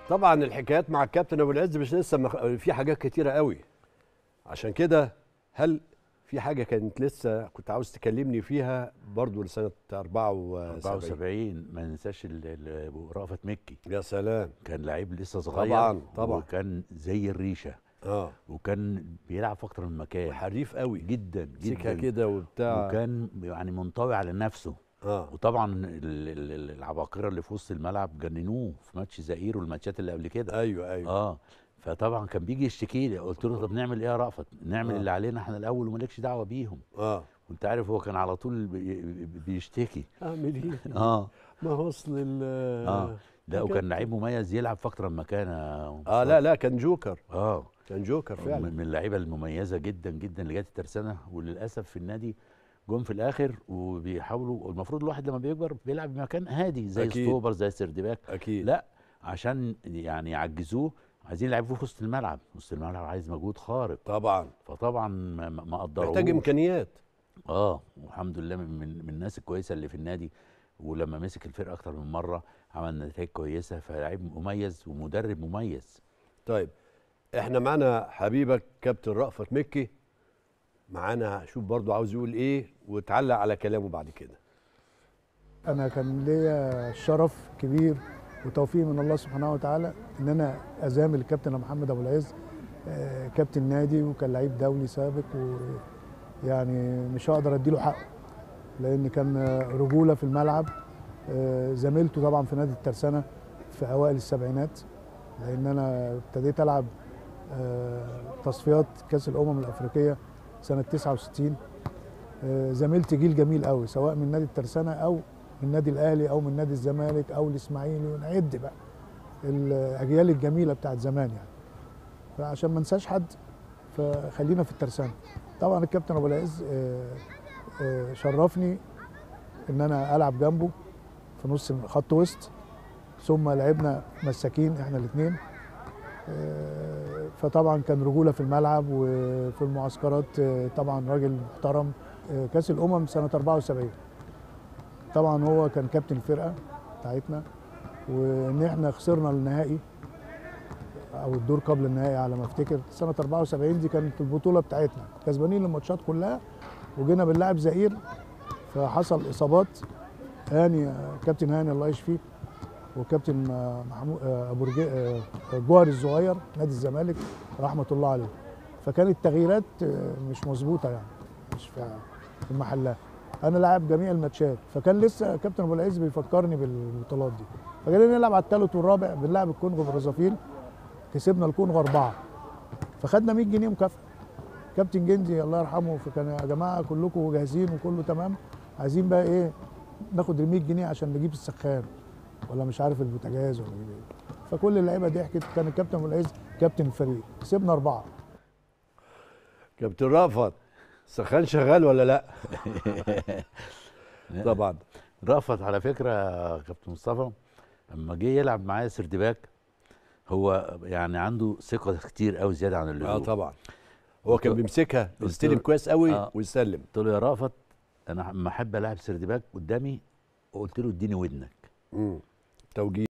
طبعا الحكايات مع الكابتن ابو العز مش لسه مخ... في حاجات كتيره قوي عشان كده هل في حاجه كانت لسه كنت عاوز تكلمني فيها برضو لسنه 74 74 ما ننساش ال- ال- أبو رأفت مكي يا سلام كان لعيب لسه صغير طبعاً، طبعاً. وكان زي الريشه اه وكان بيلعب في اكتر من مكان حريف قوي جدا سكه جدا كده وبتاع وكان يعني منطوي على نفسه اه وطبعا ال- ال- ال- العباقره اللي في وسط الملعب جننوه في ماتش زئير والماتشات اللي قبل كده ايوه ايوه اه فطبعا كان بيجي يشتكي لي قلت له طب نعمل ايه يا رأفت نعمل آه. اللي علينا احنا الاول ومالكش دعوه بيهم اه وانت عارف هو كان على طول بي- بي- بيشتكي اعمل ايه اه ما هو اصل ال اه لا حاجات- وكان لعيب مميز يلعب في اكتر من مكان يا اه مصطفى. لا لا كان جوكر اه كان جوكر من فعلا من اللعيبه المميزه جدا جدا اللي جت الترسانه وللاسف في النادي جم في الاخر وبيحاولوا المفروض الواحد لما بيكبر بيلعب بمكان هادي زي أكيد. ستوبر زي سردباك اكيد لا عشان يعني يعجزوه عايزين يلعبوه في وسط الملعب وسط الملعب عايز مجهود خارق طبعا فطبعا ما ما- ما قدروش محتاج امكانيات اه والحمد لله من, من, من الناس الكويسه اللي في النادي ولما مسك الفرقه اكتر من مره عمل نتائج كويسه فلاعب مميز ومدرب مميز طيب احنا معانا حبيبك كابتن رأفت مكي معانا شوف برضو عاوز يقول ايه وتعلق على كلامه بعد كده انا كان ليا شرف كبير وتوفيق من الله سبحانه وتعالى ان انا ازامل الكابتن محمد ابو العز آه، كابتن نادي وكان لعيب دولي سابق ويعني مش هقدر اديله حقه لان كان آه، رجوله في الملعب آه، زميلته طبعا في نادي الترسانه في اوائل السبعينات لان انا ابتديت العب آه، تصفيات كاس الامم الافريقيه سنه 69 آه، زميلت جيل جميل قوي سواء من نادي الترسانه او من النادي الاهلي او من نادي الزمالك او الاسماعيلي ونعد بقى الاجيال الجميله بتاعت زمان يعني فعشان ما انساش حد فخلينا في الترسانه طبعا الكابتن ابو العز آه، آه، شرفني ان انا العب جنبه في نص خط وسط ثم لعبنا مساكين احنا الاثنين فطبعا كان رجوله في الملعب وفي المعسكرات آه، طبعا راجل محترم آه، كاس الامم سنه 74 طبعا هو كان كابتن الفرقه بتاعتنا وان احنا خسرنا النهائي او الدور قبل النهائي على ما افتكر سنه 74 دي كانت البطوله بتاعتنا كسبانين الماتشات كلها وجينا بنلعب زئير فحصل اصابات هاني آه، كابتن هاني الله يشفيه وكابتن آه، محمود آه، ابو رجي- آه، جوهري الصغير نادي الزمالك رحمه الله عليه فكانت التغييرات آه، مش مظبوطه يعني مش في في محلها انا لاعب جميع الماتشات فكان لسه كابتن ابو العز بيفكرني بالبطولات دي فجينا نلعب على الثالث والرابع بنلعب الكونغو برازافيل كسبنا الكونغو اربعه فخدنا 100 جنيه مكافاه كابتن جندي الله يرحمه فكان يا جماعه كلكم جاهزين وكله تمام عايزين بقى ايه ناخد ال 100 جنيه عشان نجيب السخان ولا مش عارف البوتاجاز ولا نجيب ايه فكل اللعيبه ضحكت كان الكابتن ابو العز كابتن الفريق كسبنا اربعه كابتن رأفت سخان شغال ولا لا طبعا رأفت على فكره يا كابتن مصطفى لما جه يلعب معايا سردباك هو يعني عنده ثقه كتير قوي زياده عن اللزوم اه طبعا هو كان قلت- بيمسكها قلت يستلم له- كويس قوي آه. ويسلم قلت له يا رأفت انا لما احب العب سردباك قدامي قلت له اديني ودنك مم. توجيه